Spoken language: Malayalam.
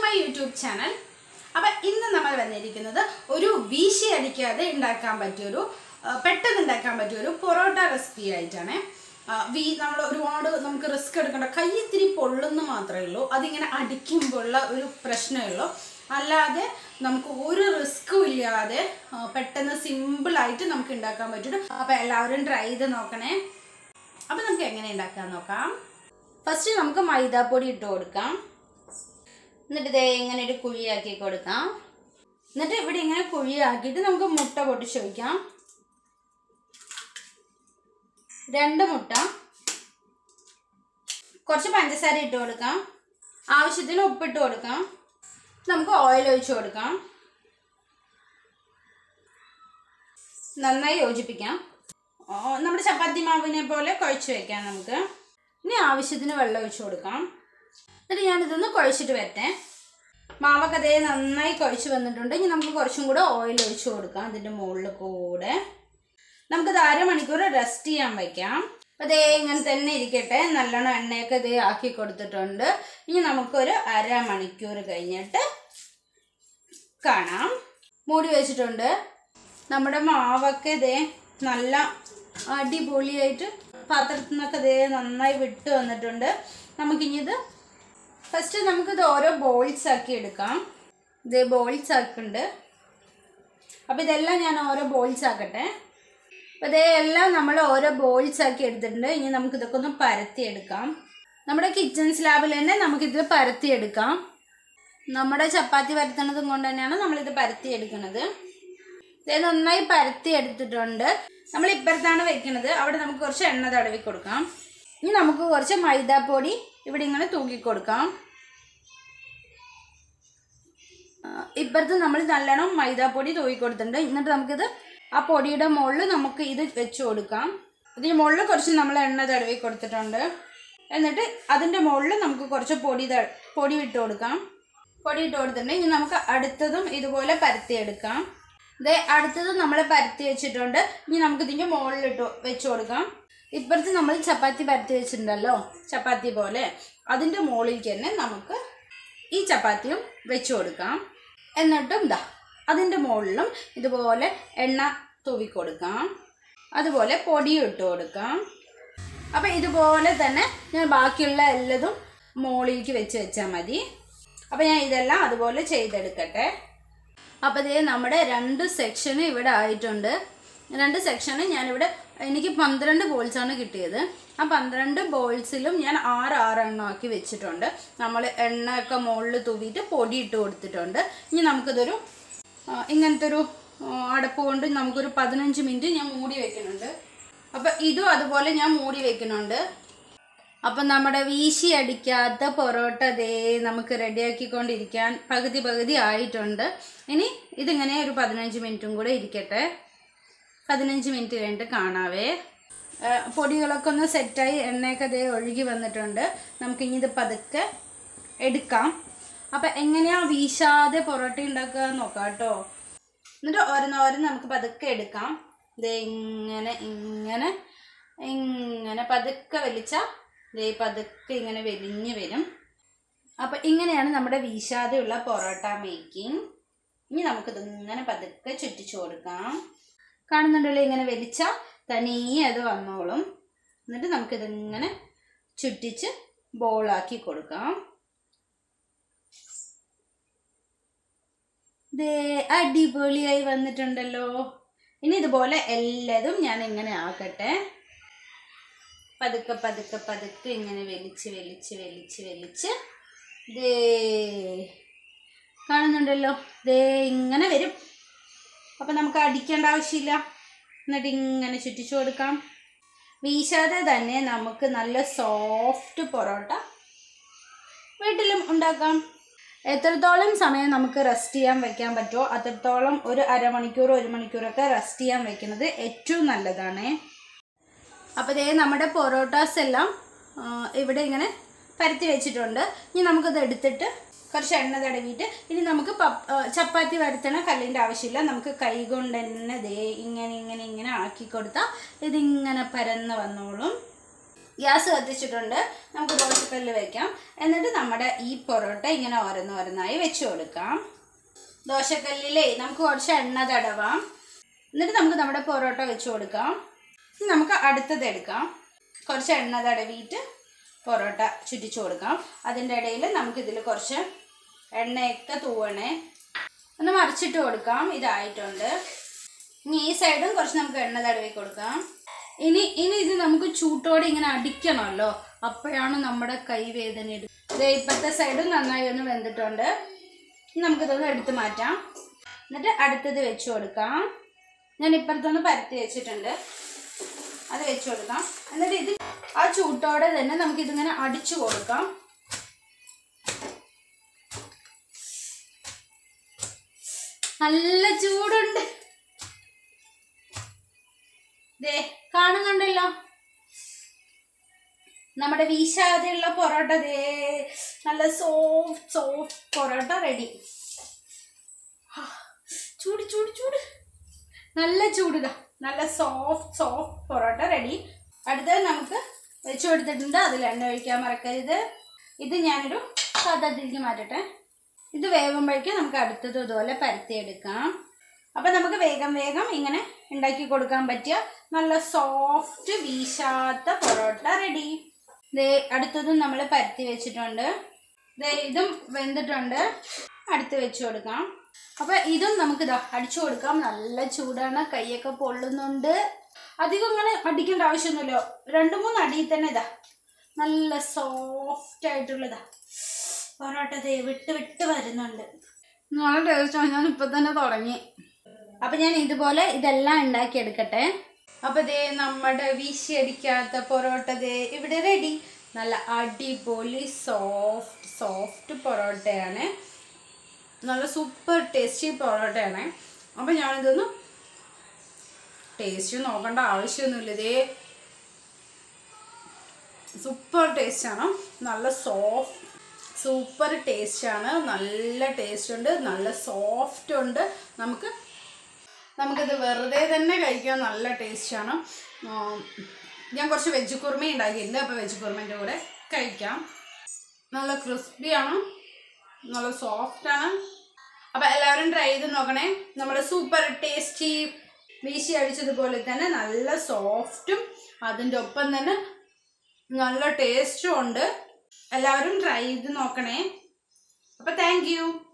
മൈ യൂട്യൂബ് ചാനൽ അപ്പം ഇന്ന് നമ്മൾ വന്നിരിക്കുന്നത് ഒരു വീശി അടിക്കാതെ ഉണ്ടാക്കാൻ പറ്റിയൊരു ആ, പെട്ടെന്ന് ഉണ്ടാക്കാൻ പറ്റിയൊരു പൊറോട്ട റെസിപ്പി ആയിട്ടാണ് ആ, വീ നമ്മൾ ഒരുപാട് നമുക്ക് റിസ്ക് എടുക്കേണ്ട കൈ ഇത്തിരി പൊള്ളുന്നു മാത്രമേ ഉള്ളൂ അതിങ്ങനെ അടിക്കുമ്പോഴുള്ള ഒരു പ്രശ്നമേ ഉള്ളൂ അല്ലാതെ നമുക്ക് ഒരു റിസ്ക്കും ഇല്ലാതെ ആ, പെട്ടെന്ന് സിമ്പിളായിട്ട് നമുക്ക് ഉണ്ടാക്കാൻ പറ്റും അപ്പം എല്ലാവരും ട്രൈ ചെയ്ത് നോക്കണേ അപ്പം നമുക്ക് എങ്ങനെ ഉണ്ടാക്കാൻ നോക്കാം ഫസ്റ്റ് നമുക്ക് മൈദാപ്പൊടി ഇട്ട് കൊടുക്കാം എന്നിട്ട് ഇതേ ഇങ്ങനെ ഒരു കുഴിയാക്കി കൊടുക്കാം എന്നിട്ട് ഇവിടെ ഇങ്ങനെ കുഴിയാക്കിയിട്ട് നമുക്ക് മുട്ട പൊട്ടിച്ച് വയ്ക്കാം രണ്ട് മുട്ട കുറച്ച് പഞ്ചസാര ഇട്ട് കൊടുക്കാം ആവശ്യത്തിന് ഉപ്പിട്ട് കൊടുക്കാം നമുക്ക് ഓയിൽ ഒഴിച്ച് കൊടുക്കാം നന്നായി യോജിപ്പിക്കാം ഓ, നമ്മുടെ ചപ്പാത്തി മാവിനെ പോലെ കുഴച്ച് വെക്കാം നമുക്ക് ഇനി ആവശ്യത്തിന് വെള്ളം ഒഴിച്ച് കൊടുക്കാം എന്നിട്ട് ഞാനിതൊന്ന് കുഴച്ചിട്ട് വരട്ടെ മാവൊക്കെ അതേ നന്നായി കുഴച്ച് വന്നിട്ടുണ്ട് ഇനി നമുക്ക് കുറച്ചും കൂടെ ഓയിൽ ഒഴിച്ച് കൊടുക്കാം അതിൻ്റെ മുകളിൽ കൂടെ നമുക്കിത് അരമണിക്കൂർ റെസ്റ്റ് ചെയ്യാൻ വയ്ക്കാം അപ്പോൾ അതേ ഇങ്ങനെ തന്നെ ഇരിക്കട്ടെ നല്ലോണം എണ്ണയൊക്കെ ഇതേ ആക്കി കൊടുത്തിട്ടുണ്ട് ഇനി നമുക്കൊരു അരമണിക്കൂർ കഴിഞ്ഞിട്ട് കാണാം മൂടി വെച്ചിട്ടുണ്ട് നമ്മുടെ മാവൊക്കെ ഇതേ നല്ല അടിപൊളിയായിട്ട് പാത്രത്തിൽ നിന്നൊക്കെ ഇതേ നന്നായി വിട്ട് വന്നിട്ടുണ്ട് നമുക്കിനി ഇത് ഫസ്റ്റ് നമുക്കിത് ഓരോ ബോൾസ് ആക്കി എടുക്കാം ഇതേ ബോൾസ് ആക്കുന്നുണ്ട് അപ്പോൾ ഇതെല്ലാം ഞാൻ ഓരോ ബോൾസ് ആക്കട്ടെ അപ്പോൾ ഇതേ എല്ലാം നമ്മൾ ഓരോ ബോൾസ് ആക്കി എടുത്തിട്ടുണ്ട് ഇനി നമുക്ക് ഇതൊക്കെ ഒന്ന് പരത്തിയെടുക്കാം നമ്മുടെ കിച്ചൺ സ്ലാബിൽ തന്നെ നമുക്കിത് പരത്തിയെടുക്കാം നമ്മുടെ ചപ്പാത്തി പരത്തണതും കൊണ്ട് തന്നെയാണ് നമ്മളിത് പരത്തിയെടുക്കുന്നത് ഇത് നന്നായി പരത്തി എടുത്തിട്ടുണ്ട് നമ്മൾ ഇപ്പുറത്താണ് വെക്കുന്നത് അവിടെ നമുക്ക് കുറച്ച് എണ്ണ തടവി കൊടുക്കാം ഇനി നമുക്ക് കുറച്ച് മൈദാപ്പൊടി ഇവിടെ ഇങ്ങനെ തൂക്കി കൊടുക്കാം ആ, ഇപ്പുറത്ത് നമ്മൾ നല്ലോണം മൈദാപ്പൊടി തൂക്കി കൊടുത്തിട്ടുണ്ട് എന്നിട്ട് നമുക്കിത് ആ പൊടിയുടെ മുകളിൽ നമുക്ക് ഇത് വെച്ച് കൊടുക്കാം ഇതിന് മുകളിൽ കുറച്ച് നമ്മൾ എണ്ണ തടവി കൊടുത്തിട്ടുണ്ട് എന്നിട്ട് അതിൻ്റെ മുകളിൽ നമുക്ക് കുറച്ച് പൊടി ത പൊടി ഇട്ട് കൊടുക്കാം പൊടി ഇട്ട് കൊടുത്തിട്ടുണ്ട് ഇനി നമുക്ക് അടുത്തതും ഇതുപോലെ പരത്തിയെടുക്കാം ദേ അടുത്തതും നമ്മൾ പരത്തി വെച്ചിട്ടുണ്ട് ഇനി നമുക്ക് ഇതിൻ്റെ മുകളിലിട്ട് വെച്ച് കൊടുക്കാം ഇപ്പുറത്ത് നമ്മൾ ചപ്പാത്തി പരത്തി വെച്ചിട്ടുണ്ടല്ലോ ചപ്പാത്തി പോലെ അതിൻ്റെ മുകളിലേക്ക് തന്നെ നമുക്ക് ഈ ചപ്പാത്തിയും വെച്ച് കൊടുക്കാം എന്നിട്ടും ഇതാ അതിൻ്റെ മുകളിലും ഇതുപോലെ എണ്ണ തൂവി കൊടുക്കാം അതുപോലെ പൊടിയും ഇട്ട് കൊടുക്കാം അപ്പം ഇതുപോലെ തന്നെ ഞാൻ ബാക്കിയുള്ള എല്ലതും മുകളിലേക്ക് വെച്ച് വെച്ചാൽ മതി അപ്പം ഞാൻ ഇതെല്ലാം അതുപോലെ ചെയ്തെടുക്കട്ടെ അപ്പോൾ ഇതേ നമ്മുടെ രണ്ട് സെക്ഷന് ഇവിടെ ആയിട്ടുണ്ട് രണ്ട് സെക്ഷന് ഞാനിവിടെ എനിക്ക് പന്ത്രണ്ട് ബോൾസാണ് കിട്ടിയത് ആ പന്ത്രണ്ട് ബോൾസിലും ഞാൻ ആറ് ആറ് എണ്ണം ആക്കി വെച്ചിട്ടുണ്ട് നമ്മൾ എണ്ണയൊക്കെ മുകളിൽ തൂവിയിട്ട് പൊടി ഇട്ട് കൊടുത്തിട്ടുണ്ട് ഇനി നമുക്കിതൊരു ആ, ഇങ്ങനത്തെ ഒരു ആ, അടപ്പ് കൊണ്ട് നമുക്കൊരു പതിനഞ്ച് മിനിറ്റ് ഞാൻ മൂടി വെക്കുന്നുണ്ട് അപ്പം ഇതും അതുപോലെ ഞാൻ മൂടി വെക്കുന്നുണ്ട് അപ്പം നമ്മുടെ വീശി അടിക്കാത്ത പൊറോട്ട ദേ നമുക്ക് റെഡിയാക്കിക്കൊണ്ടിരിക്കാൻ പകുതി പകുതി ആയിട്ടുണ്ട് ഇനി ഇതിങ്ങനെ ഒരു പതിനഞ്ച് മിനിറ്റും കൂടെ ഇരിക്കട്ടെ പതിനഞ്ച് മിനിറ്റ് കഴിഞ്ഞിട്ട് കാണാവേ ആ, പൊടികളൊക്കെ ഒന്ന് സെറ്റായി എണ്ണയൊക്കെ ദേ ഒഴുകി വന്നിട്ടുണ്ട് നമുക്കിനി ഇത് പതുക്കെ എടുക്കാം അപ്പം എങ്ങനെയാ വീശാതെ പൊറോട്ട ഉണ്ടാക്കുക എന്ന് നോക്കാം കേട്ടോ എന്നിട്ട് ഓരോന്നോരോന്ന് നമുക്ക് പതുക്കെ എടുക്കാം ദേ ഇങ്ങനെ ഇങ്ങനെ ഇങ്ങനെ പതുക്കെ വലിച്ച ദേ പതുക്കെ ഇങ്ങനെ വലിഞ്ഞ് വരും അപ്പം ഇങ്ങനെയാണ് നമ്മുടെ വീശാതെയുള്ള പൊറോട്ട മേക്കിംഗ് ഇനി നമുക്കിത് ഇങ്ങനെ പതുക്കെ ചുറ്റിച്ചു കൊടുക്കാം കാണുന്നുണ്ടല്ലോ ഇങ്ങനെ വലിച്ച തനിയെ അത് വന്നോളും എന്നിട്ട് നമുക്കിതിങ്ങനെ ചുറ്റിച്ച് ബോളാക്കി കൊടുക്കാം ദേ അടിപൊളിയായി വന്നിട്ടുണ്ടല്ലോ ഇനി ഇതുപോലെ എല്ലാതും ഞാൻ ഇങ്ങനെ ആക്കട്ടെ പതുക്കെ പതുക്കെ പതുക്കെ ഇങ്ങനെ വലിച്ച് വലിച്ച് വലിച്ച് വലിച്ച് ദേ കാണുന്നുണ്ടല്ലോ ദേ ഇങ്ങനെ വരും അപ്പം നമുക്ക് അടിക്കേണ്ട ആവശ്യമില്ല എന്നിട്ട് ഇങ്ങനെ ചുറ്റിച്ചു കൊടുക്കാം വീശാതെ തന്നെ നമുക്ക് നല്ല സോഫ്റ്റ് പൊറോട്ട വീട്ടിലും ഉണ്ടാക്കാം എത്രത്തോളം സമയം നമുക്ക് റെസ്റ്റ് ചെയ്യാൻ വെക്കാൻ പറ്റുമോ അത്രത്തോളം ഒരു അരമണിക്കൂർ ഒരു മണിക്കൂറൊക്കെ റെസ്റ്റ് ചെയ്യാൻ വെക്കുന്നത് ഏറ്റവും നല്ലതാണ് അപ്പോൾ ഇതേ നമ്മുടെ പൊറോട്ടാസ് എല്ലാം ആ, ഇവിടെ ഇങ്ങനെ പരത്തി വെച്ചിട്ടുണ്ട് ഇനി നമുക്കത് എടുത്തിട്ട് കുറച്ച് എണ്ണ തടവിയിട്ട് ഇനി നമുക്ക് പപ്പ് ആ, ചപ്പാത്തി വരുത്തണ കല്ലിൻ്റെ ആവശ്യമില്ല നമുക്ക് കൈ കൊണ്ട് തന്നെ ദേ ഇങ്ങനെ ഇങ്ങനെ ഇങ്ങനെ ആക്കി കൊടുത്താൽ ഇതിങ്ങനെ പരന്ന് വന്നോളും ഗ്യാസ് കത്തിച്ചിട്ടുണ്ട് നമുക്ക് ദോശക്കല്ല് വെക്കാം എന്നിട്ട് നമ്മുടെ ഈ പൊറോട്ട ഇങ്ങനെ ഓരോന്ന് ഓരോന്നായി വെച്ച് കൊടുക്കാം ദോശക്കല്ലിലേ നമുക്ക് കുറച്ച് എണ്ണ തടവാം എന്നിട്ട് നമുക്ക് നമ്മുടെ പൊറോട്ട വെച്ച് കൊടുക്കാം ഇനി നമുക്ക് അടുത്തത് എടുക്കാം കുറച്ച് എണ്ണ തടവിയിട്ട് പൊറോട്ട ചുറ്റിച്ചു കൊടുക്കാം അതിൻ്റെ ഇടയിൽ നമുക്കിതിൽ കുറച്ച് എണ്ണയൊക്കെ തൂവണേ ഒന്ന് മറിച്ചിട്ട് കൊടുക്കാം ഇതായിട്ടുണ്ട് ഇനി ഈ സൈഡും കുറച്ച് നമുക്ക് എണ്ണ തടവി കൊടുക്കാം ഇനി ഇനി ഇത് നമുക്ക് ചൂട്ടോടെ ഇങ്ങനെ അടിക്കണമല്ലോ അപ്പോഴാണ് നമ്മുടെ കൈ വേദന എടുക്കുക ഇപ്പോഴത്തെ സൈഡും നന്നായി ഒന്ന് വെന്തിട്ടുണ്ട് ഇനി നമുക്കിതൊന്ന് എടുത്ത് മാറ്റാം എന്നിട്ട് അടുത്തത് വെച്ച് കൊടുക്കാം ഞാൻ ഇപ്പുറത്തൊന്ന് പരത്തി വെച്ചിട്ടുണ്ട് അത് വെച്ച് കൊടുക്കാം എന്നിട്ട് ഇത് ആ ചൂട്ടോടെ തന്നെ നമുക്കിതിങ്ങനെ അടിച്ചു കൊടുക്കാം നല്ല ചൂടുണ്ട് ദേ കാണുന്നുണ്ടല്ലോ നമ്മുടെ വീശാതെയുള്ള പൊറോട്ട ദേ നല്ല സോഫ്റ്റ് സോഫ്റ്റ് പൊറോട്ട റെഡി ചൂട് ചൂട് ചൂട് നല്ല ചൂടിതാ നല്ല സോഫ്റ്റ് സോഫ്റ്റ് പൊറോട്ട റെഡി അടുത്തത് നമുക്ക് വെച്ച് കൊടുത്തിട്ടുണ്ട് അതിൽ എണ്ണ ഒഴിക്കാൻ മറക്കരുത് ഇത് ഞാനൊരു പാത്രത്തിലേക്ക് മാറ്റട്ടെ ഇത് വേകുമ്പോഴേക്കും നമുക്ക് അടുത്തത് ഇതുപോലെ പരത്തിയെടുക്കാം അപ്പം നമുക്ക് വേഗം വേഗം ഇങ്ങനെ ഉണ്ടാക്കി കൊടുക്കാൻ പറ്റിയ നല്ല സോഫ്റ്റ് വീശാത്ത പൊറോട്ട റെഡി ദേ അടുത്തതും നമ്മൾ പരത്തി വെച്ചിട്ടുണ്ട് ദേ ഇതും വെന്തിട്ടുണ്ട് അടുത്ത് വെച്ച് കൊടുക്കാം അപ്പോൾ ഇതും നമുക്ക് ഇതാ അടിച്ചു കൊടുക്കാം നല്ല ചൂടാണ് കൈയൊക്കെ പൊള്ളുന്നുണ്ട് അധികം ഇങ്ങനെ അടിക്കേണ്ട ആവശ്യമൊന്നുമില്ല രണ്ട് മൂന്ന് അടിയിൽ തന്നെ ഇതാ നല്ല സോഫ്റ്റ് ആയിട്ടുള്ളതാ പൊറോട്ട ദേ വിട്ട് വിട്ട് വരുന്നുണ്ട് നല്ല ടേസ്റ്റാണ് ഞാൻ ഇപ്പം തന്നെ തുടങ്ങി അപ്പം ഞാൻ ഇതുപോലെ ഇതെല്ലാം ഉണ്ടാക്കിയെടുക്കട്ടെ അപ്പം ദേ നമ്മുടെ വീശിയടിക്കാത്ത പൊറോട്ട ദേ ഇവിടെ റെഡി നല്ല അടിപൊളി സോഫ്റ്റ് സോഫ്റ്റ് പൊറോട്ടയാണ് നല്ല സൂപ്പർ ടേസ്റ്റി പൊറോട്ടയാണ് അപ്പം ഞാനിതൊന്ന് ടേസ്റ്റ് നോക്കേണ്ട ആവശ്യമൊന്നുമില്ല ഇതേ സൂപ്പർ ടേസ്റ്റാണ് നല്ല സോഫ്റ്റ് സൂപ്പർ ടേസ്റ്റാണ് നല്ല ടേസ്റ്റ് ഉണ്ട് നല്ല സോഫ്റ്റ് ഉണ്ട് നമുക്ക് നമുക്കിത് വെറുതെ തന്നെ കഴിക്കാൻ നല്ല ടേസ്റ്റാണ് ഞാൻ കുറച്ച് വെജ് കുർമ ഉണ്ടാക്കിയിട്ടുണ്ട് അപ്പോൾ വെജ് കുർമേൻ്റെ കൂടെ കഴിക്കാം നല്ല ക്രിസ്പിയാണ് നല്ല സോഫ്റ്റാണ് അപ്പോൾ എല്ലാവരും ട്രൈ ചെയ്ത് നോക്കണേ നമ്മുടെ സൂപ്പർ ടേസ്റ്റി വീശി അടിച്ചതുപോലെ തന്നെ നല്ല സോഫ്റ്റും അതിൻ്റെ ഒപ്പം തന്നെ നല്ല ടേസ്റ്റും ഉണ്ട് എല്ലാവരും ട്രൈ ചെയ്ത് നോക്കണേ അപ്പോൾ താങ്ക് യു